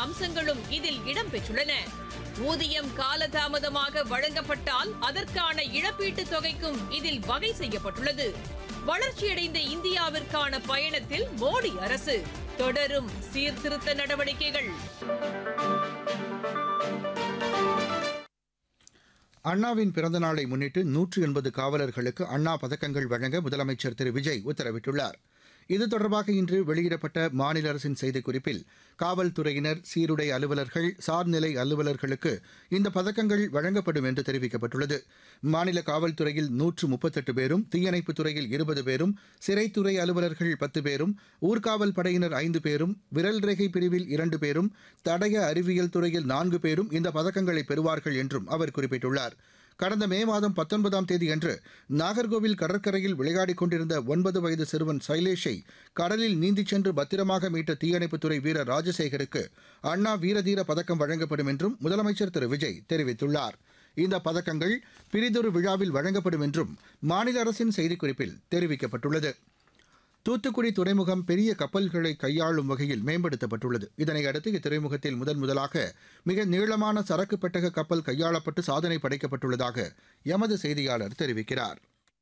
அம்சங்களும் இதில் இடம்பெற்றுள்ளன ஊதியம் காலதாமதமாக வழங்கப்பட்டால் அதற்கான இழப்பீட்டுத் தொகைக்கும் இதில் வகை செய்யப்பட்டுள்ளது வளர்ச்சியடைந்த இந்தியாவிற்கான பயணத்தில் மோடி அரசு தொடரும் சீர்திருத்த நடவடிக்கைகள் அண்ணாவின் பிறந்த நாளை முன்னிட்டு நூற்று எண்பது காவலர்களுக்கு அண்ணா பதக்கங்கள் வழங்க முதலமைச்சர் திரு விஜய் உத்தரவிட்டுள்ளார் இது தொடர்பாக இன்று வெளியிடப்பட்ட மாநில அரசின் செய்திக்குறிப்பில் காவல்துறையினர் சீருடை அலுவலர்கள் சார்நிலை அலுவலர்களுக்கு இந்த பதக்கங்கள் வழங்கப்படும் என்று தெரிவிக்கப்பட்டுள்ளது மாநில காவல்துறையில் நூற்று முப்பத்தெட்டு பேரும் தீயணைப்புத் துறையில் இருபது பேரும் சிறைத்துறை அலுவலர்கள் பத்து பேரும் ஊர்காவல் படையினர் ஐந்து பேரும் விரல் ரேகை பிரிவில் இரண்டு பேரும் தடய அறிவியல் துறையில் நான்கு பேரும் இந்த பதக்கங்களை பெறுவார்கள் என்றும் அவர் குறிப்பிட்டுள்ளார் கடந்த மே மாதம் பத்தொன்பதாம் தேதியன்று நாகர்கோவில் கடற்கரையில் விளையாடிக் கொண்டிருந்த ஒன்பது வயது சிறுவன் சைலேஷை கடலில் நீந்திச் சென்று பத்திரமாக மீட்ட தீயணைப்புத்துறை வீரர் ராஜசேகருக்கு அண்ணா வீரதீர பதக்கம் வழங்கப்படும் என்றும் முதலமைச்சர் திரு விஜய் தெரிவித்துள்ளார் இந்த பதக்கங்கள் பிரிதொரு விழாவில் வழங்கப்படும் என்றும் மாநில அரசின் செய்திக்குறிப்பில் தெரிவிக்கப்பட்டுள்ளது தூத்துக்குடி துறைமுகம் பெரிய கப்பல்களை கையாளும் வகையில் மேம்படுத்தப்பட்டுள்ளது இதனை அடுத்து இத்துறைமுகத்தில் முதன் முதலாக மிக நீளமான சரக்கு பெட்டக கப்பல் கையாளப்பட்டு சாதனை படைக்கப்பட்டுள்ளதாக எமது செய்தியாளர் தெரிவிக்கிறார்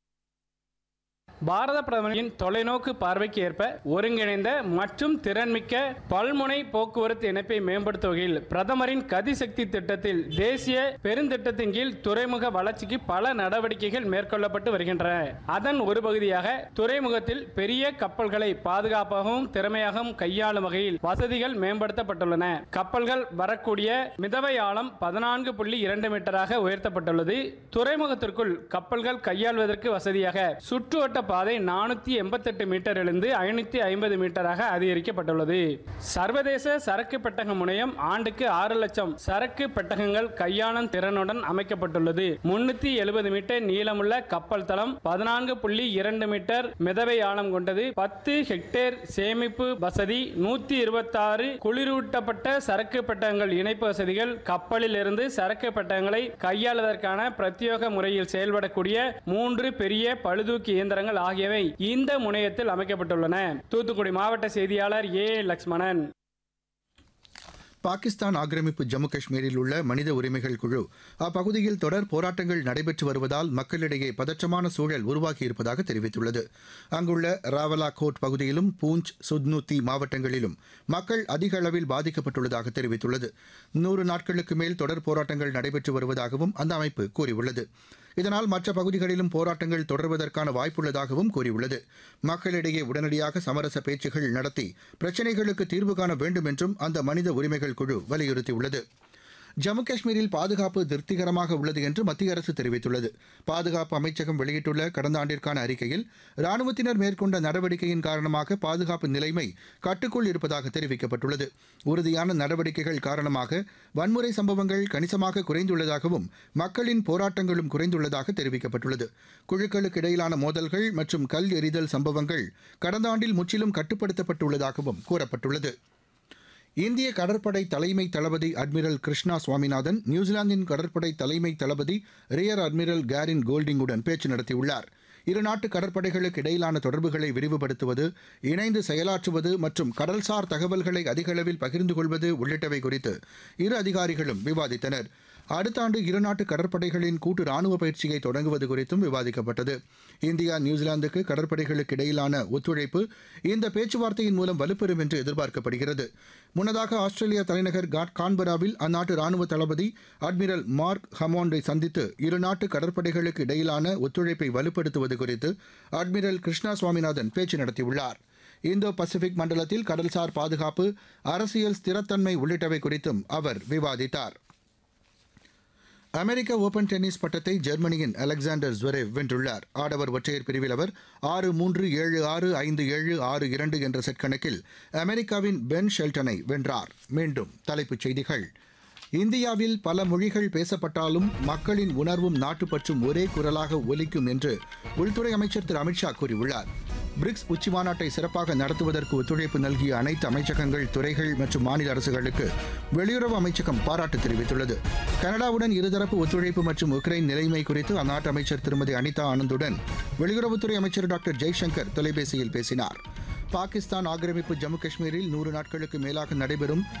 பாரத பிரதமரின் தொலைநோக்கு பார்வைக்கு ஏற்ப ஒருங்கிணைந்த மற்றும் திறன்மிக்க பல்முனை போக்குவரத்து இணைப்பை மேம்படுத்தும் வகையில் பிரதமரின் கதிசக்தி திட்டத்தில் தேசிய பெருந்திட்டத்தின் கீழ் துறைமுக வளர்ச்சிக்கு பல நடவடிக்கைகள் மேற்கொள்ளப்பட்டு வருகின்றன அதன் ஒரு பகுதியாக துறைமுகத்தில் பெரிய கப்பல்களை பாதுகாப்பாகவும் திறமையாகவும் கையாளும் வகையில் வசதிகள் மேம்படுத்தப்பட்டுள்ளன கப்பல்கள் வரக்கூடிய மிதவை ஆழம் பதினான்கு புள்ளி இரண்டு மீட்டராக உயர்த்தப்பட்டுள்ளது துறைமுகத்திற்குள் கப்பல்கள் கையாள்வதற்கு வசதியாக சுற்றுவட்ட பாதை நானூற்றி எண்பத்தெட்டு மீட்டரிலிருந்து ஐநூற்றி ஐம்பது மீட்டராக அதிகரிக்கப்பட்டுள்ளது சர்வதேச சரக்கு பெட்டக முனையம் ஆண்டுக்கு ஆறு லட்சம் சரக்கு பெட்டகங்கள் கையாளும் திறனுடன் அமைக்கப்பட்டுள்ளது முன்னூற்றி எழுபது மீட்டர் நீளமுள்ள கப்பல் தளம் பதினான்கு புள்ளி இரண்டு மீட்டர் மிதவை ஆழம் கொண்டது பத்து ஹெக்டேர் சேமிப்பு வசதி நூற்றி இருபத்தாறு குளிரூட்டப்பட்ட சரக்கு பெட்டகங்கள் இணைப்பு வசதிகள் கப்பலில் இருந்து சரக்கு பெட்டகங்களை கையாளுவதற்கான பிரத்யேக முறையில் செயல்படக்கூடிய மூன்று பெரிய பழுதூக்கி இயந்திரங்கள் ஆகியவை இந்த முனையத்தில் அமைக்கப்பட்டுள்ளன தூத்துக்குடி மாவட்ட செய்தியாளர் ஏ லக்ஷ்மணன் பாகிஸ்தான் ஆக்கிரமிப்பு ஜம்மு காஷ்மீரில் உள்ள மனித உரிமைகள் குழு அப்பகுதியில் தொடர் போராட்டங்கள் நடைபெற்று வருவதால் மக்களிடையே பதற்றமான சூழல் உருவாகியிருப்பதாக தெரிவித்துள்ளது அங்குள்ள ராவலா கோட் பகுதியிலும் பூஞ்ச் சுத்னூத்தி மாவட்டங்களிலும் மக்கள் அதிக அளவில் பாதிக்கப்பட்டுள்ளதாக தெரிவித்துள்ளது நூறு நாட்களுக்கு மேல் தொடர் போராட்டங்கள் நடைபெற்று வருவதாகவும் அந்த அமைப்பு கூறியுள்ளது இதனால் மற்ற பகுதிகளிலும் போராட்டங்கள் தொடர்வதற்கான வாய்ப்புள்ளதாகவும் கூறியுள்ளது மக்களிடையே உடனடியாக சமரச பேச்சுகள் நடத்தி பிரச்சினைகளுக்கு தீர்வு காண வேண்டும் என்றும் அந்த மனித உரிமைகள் குழு வலியுறுத்தியுள்ளது ஜம்மு காஷ்மீரில் பாதுகாப்பு திருப்திகரமாக உள்ளது என்று மத்திய அரசு தெரிவித்துள்ளது பாதுகாப்பு அமைச்சகம் வெளியிட்டுள்ள கடந்த ஆண்டிற்கான அறிக்கையில் ராணுவத்தினர் மேற்கொண்ட நடவடிக்கையின் காரணமாக பாதுகாப்பு நிலைமை கட்டுக்குள் இருப்பதாக தெரிவிக்கப்பட்டுள்ளது உறுதியான நடவடிக்கைகள் காரணமாக வன்முறை சம்பவங்கள் கணிசமாக குறைந்துள்ளதாகவும் மக்களின் போராட்டங்களும் குறைந்துள்ளதாக தெரிவிக்கப்பட்டுள்ளது குழுக்களுக்கு இடையிலான மோதல்கள் மற்றும் கல் எறிதல் சம்பவங்கள் கடந்த ஆண்டில் முற்றிலும் கட்டுப்படுத்தப்பட்டுள்ளதாகவும் கூறப்பட்டுள்ளது இந்திய கடற்படை தலைமை தளபதி அட்மிரல் கிருஷ்ணா சுவாமிநாதன் நியூசிலாந்தின் கடற்படை தலைமை தளபதி ரியர் அட்மிரல் கேரின் கோல்டிங்குடன் பேச்சு நடத்தியுள்ளார் இருநாட்டு கடற்படைகளுக்கு இடையிலான தொடர்புகளை விரிவுபடுத்துவது இணைந்து செயலாற்றுவது மற்றும் கடல்சார் தகவல்களை அதிக அளவில் பகிர்ந்து கொள்வது உள்ளிட்டவை குறித்து இரு அதிகாரிகளும் விவாதித்தனர் அடுத்த ஆண்டு இருநாட்டு கடற்படைகளின் கூட்டு ராணுவ பயிற்சியை தொடங்குவது குறித்தும் விவாதிக்கப்பட்டது இந்தியா நியூசிலாந்துக்கு கடற்படைகளுக்கு இடையிலான ஒத்துழைப்பு இந்த பேச்சுவார்த்தையின் மூலம் வலுப்பெறும் என்று எதிர்பார்க்கப்படுகிறது முன்னதாக ஆஸ்திரேலியா தலைநகர் காட் கான்பராவில் அந்நாட்டு ராணுவ தளபதி அட்மிரல் மார்க் ஹமாண்டை சந்தித்து இருநாட்டு கடற்படைகளுக்கு இடையிலான ஒத்துழைப்பை வலுப்படுத்துவது குறித்து அட்மிரல் கிருஷ்ணா சுவாமிநாதன் பேச்சு நடத்தியுள்ளார் இந்தோ பசிபிக் மண்டலத்தில் கடல்சார் பாதுகாப்பு அரசியல் ஸ்திரத்தன்மை உள்ளிட்டவை குறித்தும் அவர் விவாதித்தார் அமெரிக்க ஓபன் டென்னிஸ் பட்டத்தை ஜெர்மனியின் அலெக்சாண்டர் ஜுவரேவ் வென்றுள்ளார் ஆடவர் ஒற்றையர் பிரிவில் அவர் ஆறு மூன்று ஏழு ஆறு ஐந்து ஏழு ஆறு இரண்டு என்ற செட் கணக்கில் அமெரிக்காவின் பென் ஷெல்டனை வென்றார் மீண்டும் தலைப்புச் செய்திகள் இந்தியாவில் பல மொழிகள் பேசப்பட்டாலும் மக்களின் உணர்வும் நாட்டுப்பற்றும் ஒரே குரலாக ஒலிக்கும் என்று உள்துறை அமைச்சர் திரு அமித்ஷா கூறியுள்ளார் பிரிக்ஸ் உச்சிமாநாட்டை சிறப்பாக நடத்துவதற்கு ஒத்துழைப்பு நல்கிய அனைத்து அமைச்சகங்கள் துறைகள் மற்றும் மாநில அரசுகளுக்கு வெளியுறவு அமைச்சகம் பாராட்டு தெரிவித்துள்ளது கனடாவுடன் இருதரப்பு ஒத்துழைப்பு மற்றும் உக்ரைன் நிலைமை குறித்து அந்நாட்டு அமைச்சர் திருமதி அனிதா ஆனந்துடன் வெளியுறவுத்துறை அமைச்சர் டாக்டர் ஜெய்சங்கர் தொலைபேசியில் பேசினார் பாகிஸ்தான் ஆக்கிரமிப்பு ஜம்மு காஷ்மீரில் நூறு நாட்களுக்கு மேலாக நடைபெறும்